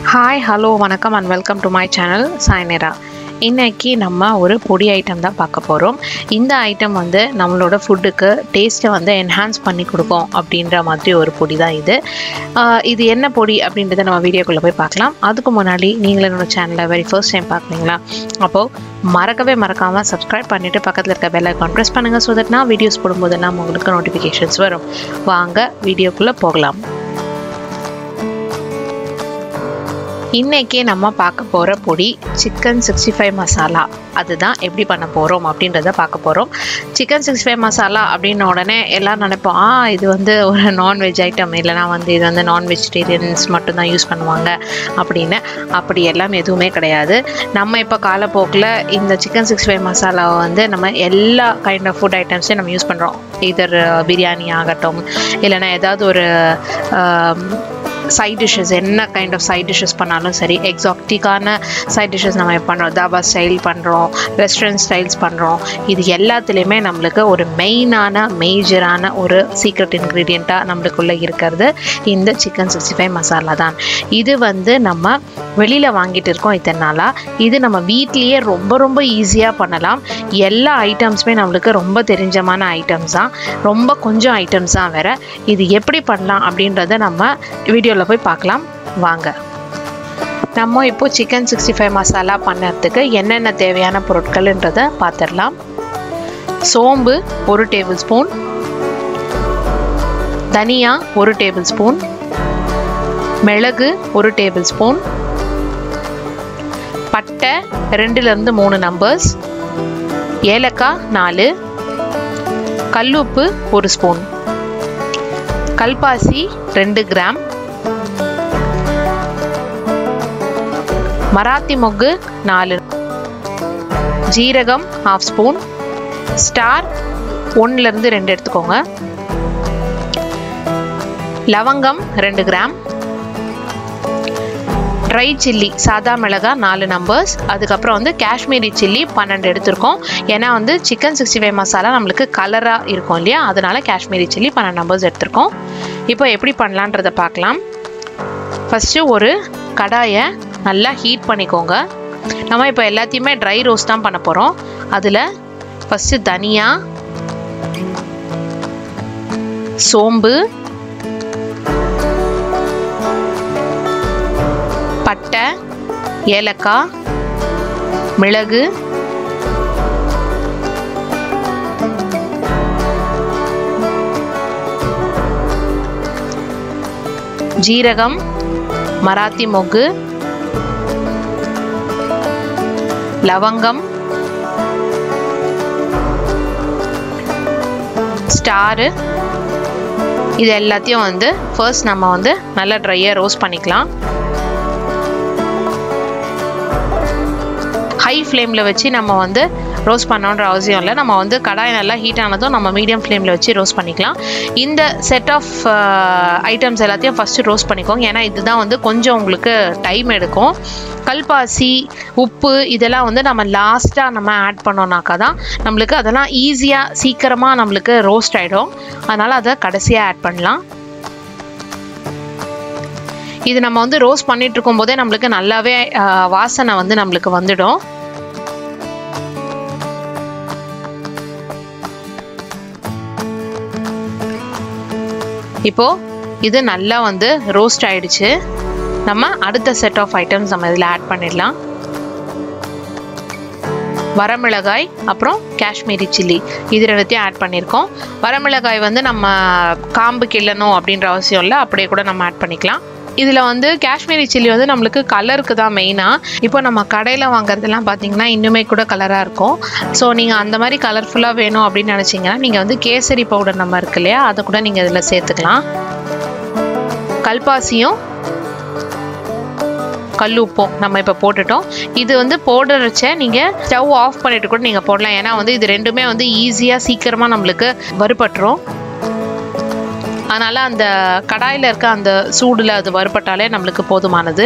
hi hello வணக்கம் and welcome to my channel சாய்னேரா இன்னைக்கு நம்ம ஒரு பொடி ஐட்டம் தான் பார்க்க போகிறோம் இந்த ஐட்டம் வந்து நம்மளோட ஃபுட்டுக்கு டேஸ்ட்டை வந்து என்ஹான்ஸ் பண்ணி கொடுக்கும் அப்படின்ற மாதிரி ஒரு பொடி தான் இது ஆஹ் இது என்ன பொடி அப்படின்றத நம்ம வீடியோக்குள்ளே போய் பார்க்கலாம் அதுக்கு முன்னாடி நீங்களும் என்னோட சேனலை வெரி ஃபர்ஸ்ட் டைம் பார்க்குறீங்களா அப்போது மறக்கவே மறக்காமல் சப்ஸ்கிரைப் பண்ணிவிட்டு பக்கத்தில் இருக்க பெல் ஐக்கான் ப்ரெஸ் பண்ணுங்கள் ஸோ தட் நான் வீடியோஸ் போடும்போதெல்லாம் உங்களுக்கு நோட்டிஃபிகேஷன்ஸ் வரும் வாங்க வீடியோக்குள்ளே போகலாம் இன்னைக்கு நம்ம பார்க்க போகிற பொடி சிக்கன் சிக்ஸ்டி ஃபைவ் மசாலா அதுதான் எப்படி பண்ண போகிறோம் அப்படின்றத பார்க்க போகிறோம் சிக்கன் சிக்ஸ்டி ஃபைவ் மசாலா அப்படின்ன உடனே எல்லோரும் நினைப்போம் ஆ இது வந்து ஒரு நான்வெஜ் ஐட்டம் இல்லைனா வந்து இது வந்து நான் வெஜிடேரியன்ஸ் மட்டும்தான் யூஸ் பண்ணுவாங்க அப்படின்னு அப்படி எல்லாம் எதுவுமே கிடையாது நம்ம இப்போ காலப்போக்கில் இந்த சிக்கன் சிக்ஸ்டி ஃபைவ் மசாலாவை வந்து நம்ம எல்லா கைண்ட் ஆஃப் ஃபுட் ஐட்டம்ஸையும் நம்ம யூஸ் பண்ணுறோம் இதர் பிரியாணி ஆகட்டும் இல்லைனா ஏதாவது ஒரு சைட் டிஷ்ஷஸ் என்ன கைண்ட் ஆஃப் சைட் டிஷ்ஷஸ் பண்ணாலும் சரி எக்ஸாக்டிக்கான சைட் டிஷ்ஷஸ் நம்ம பண்ணுறோம் தாபா ஸ்டைல் பண்ணுறோம் ரெஸ்டாரண்ட் ஸ்டைல்ஸ் பண்ணுறோம் இது எல்லாத்துலேயுமே நம்மளுக்கு ஒரு மெயினான மேஜரான ஒரு சீக்ரெட் இன்க்ரீடியண்ட்டாக நம்மளுக்குள்ளே இருக்கிறது இந்த சிக்கன் சிக்ஸ்டி ஃபைவ் மசாலா தான் இது வந்து நம்ம வெளியில் வாங்கிட்டு இருக்கோம் இத்தனை நாளாக இது நம்ம வீட்லேயே ரொம்ப ரொம்ப ஈஸியாக பண்ணலாம் எல்லா ஐட்டம்ஸுமே நம்மளுக்கு ரொம்ப தெரிஞ்சமான ஐட்டம்ஸ் தான் ரொம்ப கொஞ்சம் ஐட்டம்ஸ் தான் வேறு இது எப்படி பண்ணலாம் அப்படின்றத நம்ம வீடியோவில் போய் பார்க்கலாம் வாங்க நம்ம இப்போ சிக்கன் சிக்ஸ்டி ஃபைவ் மசாலா பண்ணுறதுக்கு என்னென்ன தேவையான பொருட்கள்ன்றதை பார்த்துடலாம் சோம்பு ஒரு டேபிள் ஸ்பூன் தனியா ஒரு டேபிள் ஸ்பூன் மிளகு ஒரு டேபிள் ஸ்பூன் பட்டை ரெண்டுலேருந்து மூணு நம்பர்ஸ் ஏலக்காய் நாலு கல்லுப்பு ஒரு ஸ்பூன் கல்பாசி ரெண்டு கிராம் மராத்தி மொக்கு நாலு ஜீரகம் ஹாஃப் ஸ்பூன் ஸ்டார் ஒன்றுலேருந்து ரெண்டு எடுத்துக்கோங்க லவங்கம் ரெண்டு கிராம் ட்ரை சில்லி சாதா மிளகா நாலு நம்பர்ஸ் அதுக்கப்புறம் வந்து காஷ்மீரி சில்லி பன்னெண்டு எடுத்திருக்கோம் ஏன்னா வந்து சிக்கன் சிக்ஸ்டி ஃபைவ் மசாலா நம்மளுக்கு கலராக இருக்கும் இல்லையா அதனால காஷ்மீரி சில்லி பன்னெண்டு நம்பர்ஸ் எடுத்திருக்கோம் இப்போ எப்படி பண்ணலான்றதை பார்க்கலாம் ஃபஸ்ட்டு ஒரு கடாயை நல்லா ஹீட் பண்ணிக்கோங்க நம்ம இப்போ எல்லாத்தையுமே ட்ரை ரோஸ்ட் தான் பண்ண போகிறோம் அதில் ஃபஸ்ட்டு தனியா சோம்பு பட்டை ஏலக்காய் மிளகு ஜீரகம் மராத்தி மொக்கு லவங்கம் ஸ்டாரு இது எல்லாத்தையும் வந்து ஃபர்ஸ்ட் நம்ம வந்து நல்லா ட்ரையாக ரோஸ்ட் பண்ணிக்கலாம் ஹை ஃப்ளேமில் வச்சு நம்ம வந்து ரோஸ்ட் பண்ணோன்ற அவசியம் இல்லை நம்ம வந்து கடாய் நல்லா ஹீட் ஆனதும் நம்ம மீடியம் ஃப்ளேமில் வச்சு ரோஸ்ட் பண்ணிக்கலாம் இந்த செட் ஆஃப் ஐட்டம்ஸ் எல்லாத்தையும் ஃபஸ்ட்டு ரோஸ்ட் பண்ணிக்கோங்க ஏன்னா இதுதான் வந்து கொஞ்சம் உங்களுக்கு டைம் எடுக்கும் கல்பாசி உப்பு இதெல்லாம் வந்து நம்ம லாஸ்ட்டாக நம்ம ஆட் பண்ணோம்னாக்கா தான் நம்மளுக்கு அதெல்லாம் ஈஸியாக சீக்கிரமாக நம்மளுக்கு ரோஸ்ட் ஆகிடும் அதனால் அதை கடைசியாக ஆட் பண்ணலாம் இது நம்ம வந்து ரோஸ்ட் பண்ணிட்டு இருக்கும் போதே நம்மளுக்கு நல்லாவே வாசனை வந்து நம்மளுக்கு வந்துடும் இப்போ இது நல்லா வந்து ரோஸ்ட் ஆயிடுச்சு நம்ம அடுத்த செட் ஆஃப் ஐட்டம்ஸ் நம்ம இதில் ஆட் பண்ணிடலாம் வரமிளகாய் அப்புறம் காஷ்மீரி சில்லி இது ரெண்டுத்தையும் ஆட் பண்ணியிருக்கோம் வரமிளகாய் வந்து நம்ம காம்பு கிள்ளணும் அப்படின்ற அவசியம் இல்லை அப்படியே கூட நம்ம ஆட் பண்ணிக்கலாம் இதில் வந்து காஷ்மீரி சில்லி வந்து நம்மளுக்கு கலருக்கு தான் மெயினாக இப்போ நம்ம கடையில் வாங்குறதுலாம் பார்த்தீங்கன்னா இன்னுமே கூட கலராக இருக்கும் ஸோ நீங்கள் அந்த மாதிரி கலர்ஃபுல்லாக வேணும் அப்படின்னு நினச்சிங்கன்னா நீங்கள் வந்து கேசரி பவுடர் நம்ம இருக்கு இல்லையா அதை கூட நீங்கள் இதில் சேர்த்துக்கலாம் கல்பாசியும் கல் உப்பும் நம்ம இப்போ போட்டுட்டோம் இது வந்து போடுறச்ச நீங்கள் ஸ்டவ் ஆஃப் பண்ணிட்டு கூட நீங்கள் போடலாம் ஏன்னா வந்து இது ரெண்டுமே வந்து ஈஸியாக சீக்கிரமாக நம்மளுக்கு வறுபட்டுரும் அதனால் அந்த கடாயில் இருக்க அந்த சூடில் அது வறுபட்டாலே நம்மளுக்கு போதுமானது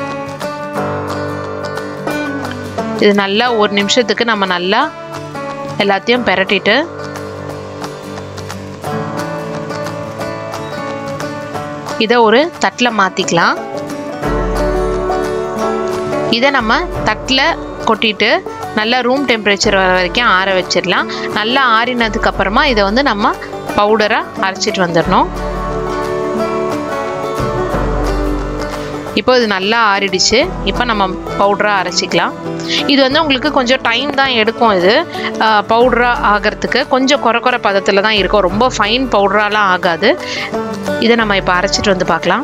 இது நல்லா ஒரு நிமிஷத்துக்கு நம்ம நல்லா எல்லாத்தையும் பெரட்டிட்டு இதை ஒரு தட்டில் மாற்றிக்கலாம் இதை நம்ம தட்டில் கொட்டிட்டு நல்லா ரூம் டெம்பரேச்சர் வர வரைக்கும் ஆற வச்சிடலாம் நல்லா ஆறினதுக்கு அப்புறமா இதை வந்து நம்ம பவுடராக அரைச்சிட்டு வந்துடணும் இப்போ இது நல்லா ஆறிடுச்சு இப்போ நம்ம பவுடராக அரைச்சிக்கலாம் இது வந்து உங்களுக்கு கொஞ்சம் டைம் தான் எடுக்கும் இது பவுடராக ஆகிறதுக்கு கொஞ்சம் குறை குறை பதத்தில் தான் இருக்கும் ரொம்ப ஃபைன் பவுடராலாம் ஆகாது இதை நம்ம இப்போ அரைச்சிட்டு வந்து பார்க்கலாம்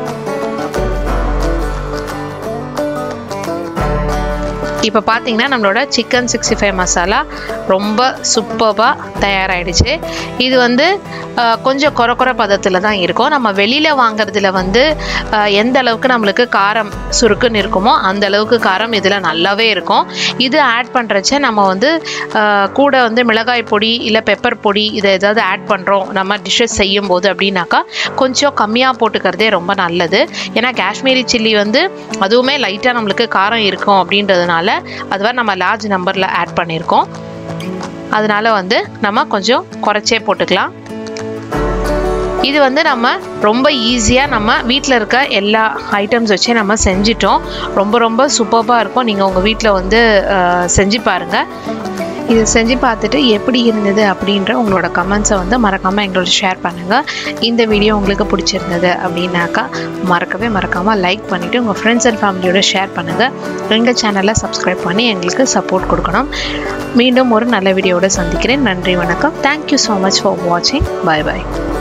இப்போ பார்த்தீங்கன்னா நம்மளோட சிக்கன் சிக்ஸ்டி ஃபைவ் மசாலா ரொம்ப சூப்பராக தயாராகிடுச்சு இது வந்து கொஞ்சம் குறை குறை பதத்தில் தான் இருக்கும் நம்ம வெளியில் வாங்குறதுல வந்து எந்த அளவுக்கு நம்மளுக்கு காரம் சுருக்குன்னு இருக்குமோ அந்த அளவுக்கு காரம் இதில் நல்லாவே இருக்கும் இது ஆட் பண்ணுறச்ச நம்ம வந்து கூட வந்து மிளகாய் பொடி இல்லை பெப்பர் பொடி இதை ஏதாவது ஆட் பண்ணுறோம் நம்ம டிஷ்ஷஸ் செய்யும் போது அப்படின்னாக்கா கொஞ்சம் கம்மியாக போட்டுக்கிறதே ரொம்ப நல்லது ஏன்னா காஷ்மீரி சில்லி வந்து அதுவுமே லைட்டாக நம்மளுக்கு காரம் இருக்கும் அப்படின்றதுனால அதுவா நம்ம லார்ஜ் நம்பரில் ஆட் பண்ணியிருக்கோம் அதனால வந்து நம்ம கொஞ்சம் குறைச்சே போட்டுக்கலாம் இது வந்து நம்ம ரொம்ப ஈஸியாக நம்ம வீட்டில் இருக்க எல்லா ஐட்டம்ஸ் வச்சே நம்ம செஞ்சிட்டோம் ரொம்ப ரொம்ப சூப்பராக இருக்கும் நீங்கள் உங்கள் வீட்டில் வந்து செஞ்சு பாருங்கள் இது செஞ்சு பார்த்துட்டு எப்படி இருந்தது அப்படின்ற உங்களோட கமெண்ட்ஸை வந்து மறக்காமல் எங்களோட ஷேர் பண்ணுங்கள் இந்த வீடியோ உங்களுக்கு பிடிச்சிருந்தது அப்படின்னாக்கா மறக்கவே மறக்காமல் லைக் பண்ணிவிட்டு உங்கள் ஃப்ரெண்ட்ஸ் அண்ட் ஃபேமிலியோட ஷேர் பண்ணுங்கள் எங்கள் சேனலை சப்ஸ்கிரைப் பண்ணி எங்களுக்கு சப்போர்ட் கொடுக்கணும் மீண்டும் ஒரு நல்ல வீடியோவோட சந்திக்கிறேன் நன்றி வணக்கம் தேங்க்யூ ஸோ மச் ஃபார் வாட்சிங் பாய் பாய்